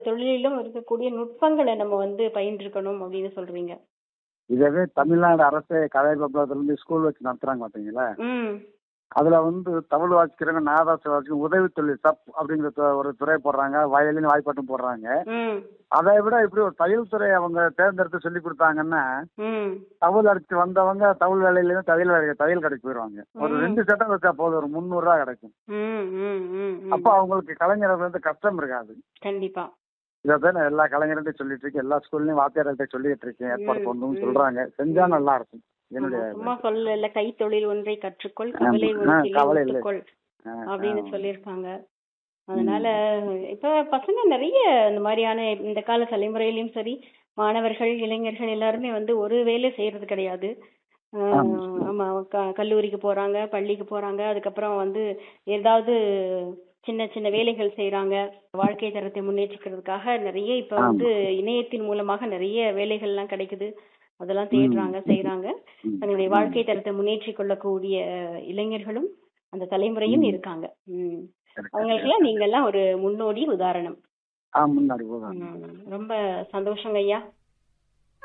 தொழிலிலும் இருக்கக்கூடிய நுட்பங்களை நம்ம வந்து பயின்றுக்கணும் அப்படின்னு சொல்றீங்க இதவே தமிழ்நாடு அரசே கலைப்பபலத்துல இருந்து ஸ்கூல் வச்சு நடத்துறாங்க பாத்தீங்களா ம் அதுல வந்து தமிழ் வாசிக்கிறவங்க நாதாச வாசிக்கிறவங்க உதவி தொழில் சப் அப்படிங்கிற து- ஒரு துறை போடுறாங்க வயலின் வாய்ப்பாட்டும் போடுறாங்க ம் அதை விட இப்படி ஒரு தையல் துறை அவங்க தேர்ந்தெடுத்து சொல்லி கொடுத்தாங்கன்னா ம் தவுல் அடிச்சு வந்தவங்க தவுல் வேலையிலேருந்து தையல் வேலை தையல் கடைக்கு போயிடுவாங்க ஒரு ம். ரெண்டு சட்டம் வச்சா போதும் ஒரு முந்நூறு ரூபா கிடைக்கும் ம் ம் ம் ம். அப்போ அவங்களுக்கு கலைஞர்கள் வந்து கஷ்டம் இருக்காது கண்டிப்பா இதான் நான் எல்லா கலைஞர்கிட்டையும் சொல்லிட்டு இருக்கேன் எல்லா ஸ்கூல்லையும் வாத்தியார்கிட்ட சொல்லிட்டு இருக்கேன் ஏற்பாடு ம், பண்ணணும்னு ம். சொல்றாங்க செஞ்சா நல்லா இருக்கும் என்னுடைய ஆமா, சும்மா சொல்லல கைத்தொழில் ஒன்றை கற்றுக்கொள் ஆமா. கவலை ஆ, ஒன்றிலே கவலை இல்லை. ஒத்துக்கொள் ஆ, அப்படின்னு ஆ. சொல்லியிருக்காங்க அதனால இப்ப பசங்க நிறைய இந்த மாதிரியான இந்த கால தலைமுறையிலயும் சரி மாணவர்கள் இளைஞர்கள் எல்லாருமே வந்து ஒரு வேலை செய்யறது கிடையாது ஆஹ் ஆமா. ஆமா க- கல்லூரிக்கு போறாங்க பள்ளிக்கு போறாங்க அதுக்கப்புறம் வந்து ஏதாவது சின்ன சின்ன வேலைகள் செய்யறாங்க வாழ்க்கை தரத்தை முன்னேற்றிக்கிறதுக்காக நிறைய இப்ப ஆமா. வந்து இணையத்தின் மூலமாக நிறைய வேலைகள் எல்லாம் கிடைக்குது அதெல்லாம் தேடுறாங்க செய்யறாங்க ம். தன்னுடைய வாழ்க்கை தரத்தை முன்னேற்றிக் கொள்ளக்கூடிய இளைஞர்களும் அந்த தலைமுறையும் ம். இருக்காங்க ம். இருக்கு. அவங்களுக்கெல்லாம் நீங்க எல்லாம் ஒரு முன்னோடி உதாரணம் ஆ முன்னாடி போதும் ம். ரொம்ப சந்தோஷங்க ஐயா